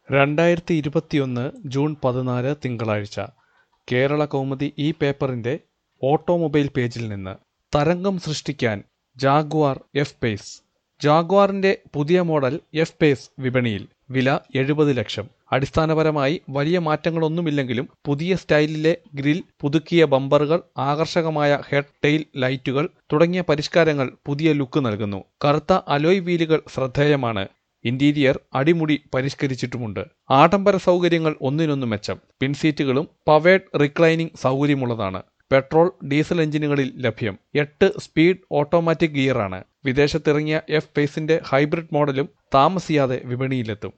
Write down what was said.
രണ്ടായിരത്തി ഇരുപത്തിയൊന്ന് ജൂൺ പതിനാല് തിങ്കളാഴ്ച കേരള കൗമുദി ഈ പേപ്പറിന്റെ ഓട്ടോമൊബൈൽ പേജിൽ നിന്ന് തരംഗം സൃഷ്ടിക്കാൻ ജാഗ്വാർ എഫ് പേസ് ജാഗ്വാറിന്റെ പുതിയ മോഡൽ എഫ് പേസ് വിപണിയിൽ വില എഴുപത് ലക്ഷം അടിസ്ഥാനപരമായി വലിയ മാറ്റങ്ങളൊന്നുമില്ലെങ്കിലും പുതിയ സ്റ്റൈലിലെ ഗ്രിൽ പുതുക്കിയ ബമ്പറുകൾ ആകർഷകമായ ഹെഡ് ടെയിൽ ലൈറ്റുകൾ തുടങ്ങിയ പരിഷ്കാരങ്ങൾ പുതിയ ലുക്ക് നൽകുന്നു കറുത്ത അലോയ് വീലുകൾ ശ്രദ്ധേയമാണ് ഇന്റീരിയർ അടിമുടി പരിഷ്കരിച്ചിട്ടുമുണ്ട് ആഡംബര സൗകര്യങ്ങൾ ഒന്നിനൊന്നു മെച്ചം പിൻസീറ്റുകളും പവേഡ് റിക്ലൈനിംഗ് സൗകര്യമുള്ളതാണ് പെട്രോൾ ഡീസൽ എഞ്ചിനുകളിൽ ലഭ്യം എട്ട് സ്പീഡ് ഓട്ടോമാറ്റിക് ഗിയറാണ് വിദേശത്തിറങ്ങിയ എഫ് പേസിന്റെ ഹൈബ്രിഡ് മോഡലും താമസിയാതെ വിപണിയിലെത്തും